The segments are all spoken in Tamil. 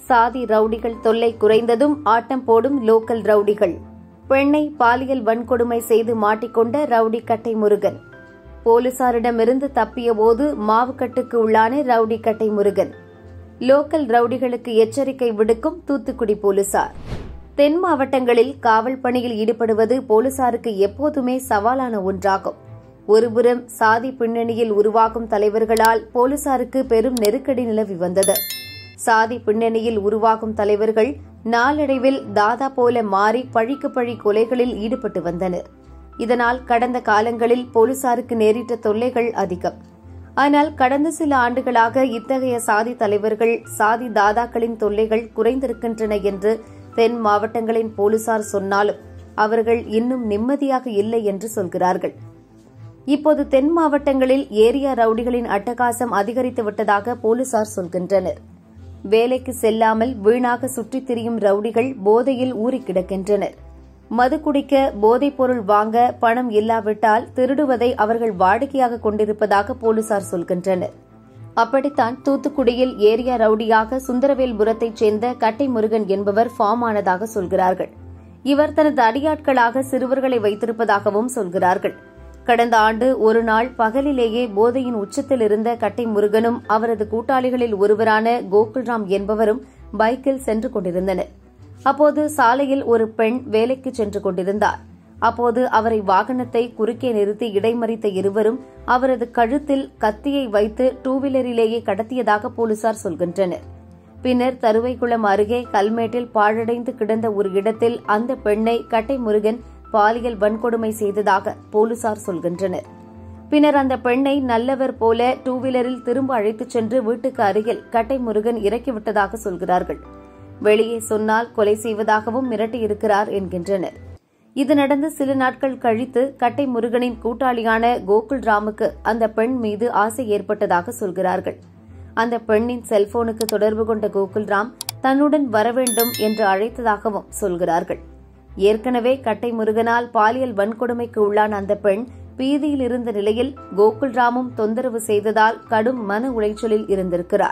சாதி ரவுடிகள் தொல்லை குறைந்ததும் ஆட்டம் போடும் லோக்கல் ரவுடிகள் பெண்ணை பாலியல் வன்கொடுமை செய்து மாட்டிக்கொண்ட ரவுடி கட்டை முருகன் போலீசாரிடமிருந்து தப்பியபோது மாவுக்கட்டுக்கு உள்ளான ரவுடி கட்டை முருகன் லோக்கல் ரவுடிகளுக்கு எச்சரிக்கை விடுக்கும் தூத்துக்குடி போலீசார் தென் மாவட்டங்களில் காவல் பணியில் ஈடுபடுவது போலீசாருக்கு எப்போதுமே சவாலான ஒன்றாகும் ஒருபுறம் சாதி பின்னணியில் உருவாகும் தலைவர்களால் போலீசாருக்கு பெரும் நெருக்கடி நிலவி வந்தது சாதி பின்னணியில் உருவாகும் தலைவர்கள் நாளடைவில் தாதா போல மாறி பழிக்கு பழி கொலைகளில் ஈடுபட்டு வந்தனர் இதனால் கடந்த காலங்களில் போலீசாருக்கு நேரிட்ட தொல்லைகள் அதிகம் ஆனால் கடந்த சில ஆண்டுகளாக இத்தகைய சாதி தலைவர்கள் சாதி தாதாக்களின் தொல்லைகள் குறைந்திருக்கின்றன என்று தென் மாவட்டங்களின் போலீசார் சொன்னாலும் அவர்கள் இன்னும் நிம்மதியாக இல்லை என்று சொல்கிறார்கள் இப்போது தென் மாவட்டங்களில் ஏரியா ரவுடிகளின் அட்டகாசம் அதிகரித்து விட்டதாக போலீசார் சொல்கின்றனர் வேலைக்கு செல்லாமல் வீணாக சுற்றித் திரியும் ரவுடிகள் போதையில் ஊறி கிடக்கின்றனர் மது குடிக்க போதைப் பொருள் வாங்க பணம் இல்லாவிட்டால் திருடுவதை அவர்கள் வாடிக்கையாக கொண்டிருப்பதாக போலீசார் சொல்கின்றனர் அப்படித்தான் தூத்துக்குடியில் ஏரியா ரவுடியாக சுந்தரவேல்புரத்தைச் சேர்ந்த கட்டை முருகன் என்பவர் ஃபார்ம் ஆனதாக சொல்கிறார்கள் இவர் தனது அடியாட்களாக சிறுவர்களை வைத்திருப்பதாகவும் சொல்கிறார்கள் கடந்த ஆண்டு ஒரு நாள் பகலிலேயே போதையின் உச்சத்தில் இருந்த கட்டை முருகனும் அவரது கூட்டாளிகளில் ஒருவரான கோகுல்ராம் என்பவரும் பைக்கில் சென்று கொண்டிருந்தனர் அப்போது சாலையில் ஒரு பெண் வேலைக்கு சென்று கொண்டிருந்தார் அப்போது அவரை வாகனத்தை குறுக்கே நிறுத்தி இடைமறித்த இருவரும் அவரது கழுத்தில் கத்தியை வைத்து டூ வீலரிலேயே கடத்தியதாக போலீசார் சொல்கின்றனர் பின்னர் தருவைக்குளம் அருகே கல்மேட்டில் பாழடைந்து கிடந்த ஒரு இடத்தில் அந்த பெண்ணை கட்டை முருகன் பாலியல் வன்கொடுமை செய்ததாக போலீசார் சொல்கின்றனர் பின்னர் அந்த பெண்ணை நல்லவர் போல டூ வீலரில் திரும்ப அழைத்துச் சென்று வீட்டுக்கு அருகில் கட்டை முருகன் இறக்கிவிட்டதாக சொல்கிறார்கள் வெளியே சொன்னால் கொலை செய்வதாகவும் மிரட்டியிருக்கிறார் என்கின்றனர் இது நடந்து சில நாட்கள் கழித்து கட்டை முருகனின் கூட்டாளியான கோகுல் ராமுக்கு அந்த பெண் மீது ஆசை ஏற்பட்டதாக சொல்கிறார்கள் அந்த பெண்ணின் செல்போனுக்கு தொடர்பு கொண்ட கோகுல்ராம் தன்னுடன் வரவேண்டும் என்று அழைத்ததாகவும் சொல்கிறார்கள் ஏற்கனவே கட்டை முருகனால் பாலியல் வன்கொடுமைக்கு உள்ளான அந்த பெண் பீதியில் இருந்த நிலையில் கோகுல்ராமும் தொந்தரவு செய்ததால் கடும் மன உளைச்சலில் இருந்திருக்கிறார்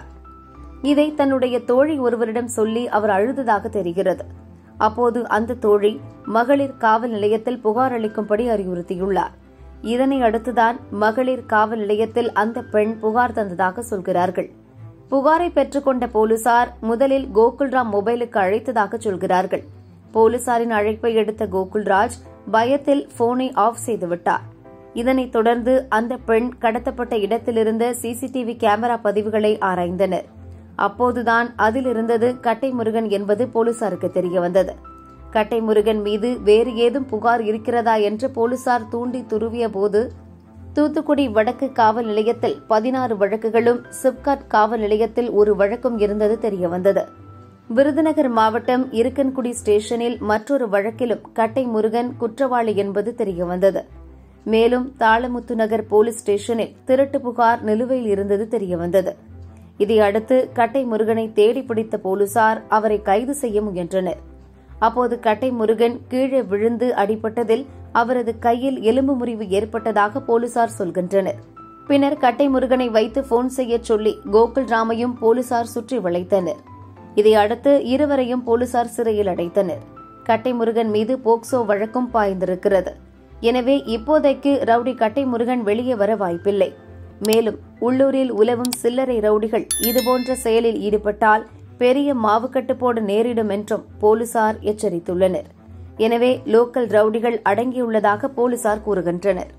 இதை தன்னுடைய தோழி ஒருவரிடம் சொல்லி அவர் அழுததாக தெரிகிறது அப்போது அந்த தோழி மகளிர் காவல் நிலையத்தில் புகார் அளிக்கும்படி அறிவுறுத்தியுள்ளார் இதனை அடுத்துதான் மகளிர் காவல் நிலையத்தில் அந்த பெண் புகார் தந்ததாக சொல்கிறார்கள் புகாரை பெற்றுக்கொண்ட போலீசார் முதலில் கோகுல்ராம் மொபைலுக்கு அழைத்ததாக சொல்கிறார்கள் போலீசாரின் அழைப்பை எடுத்த கோகுல்ராஜ் பயத்தில் போனை ஆஃப் செய்துவிட்டார் இதனைத் தொடர்ந்து அந்த பெண் கடத்தப்பட்ட இடத்திலிருந்த சிசிடிவி கேமரா பதிவுகளை ஆராய்ந்தனர் அப்போதுதான் அதில் இருந்தது கட்டை முருகன் என்பது போலீசாருக்கு தெரியவந்தது கட்டை முருகன் மீது வேறு ஏதும் புகார் இருக்கிறதா என்று போலீசார் தூண்டி துருவிய போது தூத்துக்குடி வடக்கு காவல் நிலையத்தில் பதினாறு வழக்குகளும் சிப்காட் காவல் நிலையத்தில் ஒரு வழக்கும் இருந்தது தெரியவந்தது விருதுநகர் மாவட்டம் இருக்கன்குடி ஸ்டேஷனில் மற்றொரு வழக்கிலும் கட்டை முருகன் குற்றவாளி என்பது தெரியவந்தது மேலும் தாளமுத்து நகர் போலீஸ் ஸ்டேஷனில் திருட்டு புகார் நிலுவையில் இருந்தது தெரியவந்தது இதையடுத்து கட்டை முருகனை தேடி பிடித்த போலீசார் அவரை கைது செய்ய முயன்றனர் அப்போது கட்டை முருகன் கீழே விழுந்து அடிபட்டதில் அவரது கையில் எலும்பு முறிவு ஏற்பட்டதாக போலீசார் சொல்கின்றனர் பின்னர் கட்டை முருகனை வைத்து போன் செய்யச் சொல்லி கோகுல் ராமையும் போலீசார் சுற்றி வளைத்தனர் இதையடுத்து இருவரையும் போலீசார் சிறையில் அடைத்தனர் கட்டை முருகன் மீது போக்சோ வழக்கும் பாய்ந்திருக்கிறது எனவே இப்போதைக்கு ரவுடி கட்டை முருகன் வெளியே வர வாய்ப்பில்லை மேலும் உள்ளூரில் உலவும் சில்லறை ரவுடிகள் இதுபோன்ற செயலில் ஈடுபட்டால் பெரிய மாவுக்கட்டு போட நேரிடும் என்றும் போலீசார் எச்சரித்துள்ளனர் எனவே லோக்கல் ரவுடிகள் அடங்கியுள்ளதாக போலீசார் கூறுகின்றனர்